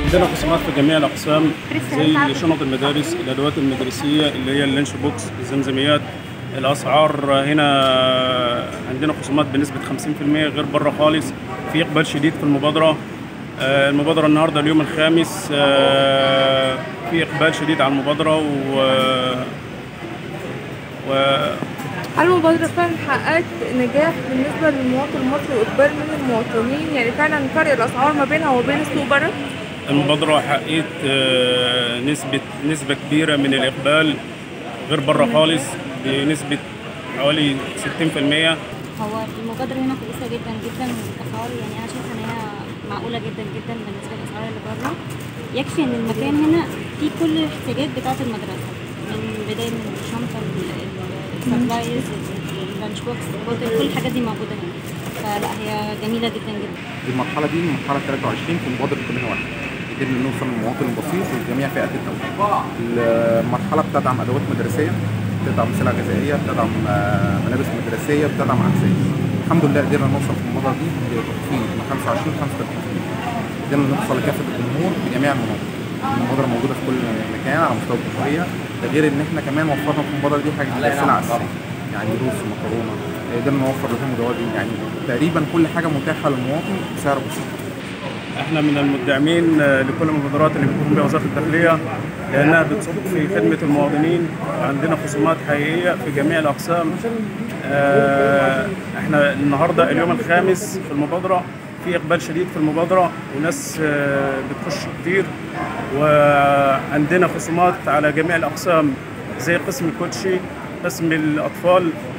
عندنا خصومات في جميع الاقسام زي شنط المدارس الادوات المدرسيه اللي هي اللانش بوكس الزمزميات الاسعار هنا عندنا خصومات بنسبه 50% غير بره خالص في اقبال شديد في المبادره آه، المبادره النهارده اليوم الخامس آه، في اقبال شديد على المبادره و و هل المبادرة فعلا حققت نجاح بالنسبة للمواطن المصري وإقبال من المواطنين يعني فعلا فرق الأسعار ما بينها وبين السوق بره؟ المبادرة حققت آه، نسبة نسبة كبيرة من الإقبال غير بره خالص بنسبة حوالي 60% هو المبادرة هنا كويسة جدا جدا والأسعار يعني أنا شايفة إن هي معقولة جدا جدا بالنسبة للأسعار اللي بره يكفي إن المكان هنا فيه كل الاحتياجات بتاعة المدرسة من بداية من الشنطة السبلايز اللانش بوكس البوتل كل الحاجات دي موجودة هنا فلا هي جميلة جدا جدا المرحلة دي المرحلة 23 في مبادرة كلنا واحد قدرنا نوصل للمواطن البسيط وجميع فئات الدولة. المرحلة بتدعم أدوات مدرسية، بتدعم سلع غذائية، بتدعم آه، ملابس مدرسية، بتدعم عكسية. الحمد لله قدرنا نوصل في المبادرة دي لتخفيض من 25 ل 35%. قدرنا نوصل لكافة الجمهور في جميع المناطق. المبادرة موجودة في كل مكان على مستوى الجمهورية، ده غير إن إحنا كمان وفرنا في المبادرة دي حاجة زي سلع أساسية. يعني رز مكرونة قدرنا نوفر لهم دوالي يعني تقريبا كل حاجة متاحة للمواطن بسعر بسيط. احنا من المدعمين آه، لكل المبادرات اللي بتقوم بها وزاره الداخليه لانها بتصب في خدمه المواطنين عندنا خصومات حقيقيه في جميع الاقسام آه، احنا النهارده اليوم الخامس في المبادره في اقبال شديد في المبادره وناس آه، بتخش كتير وعندنا خصومات على جميع الاقسام زي قسم الكوتشي قسم الاطفال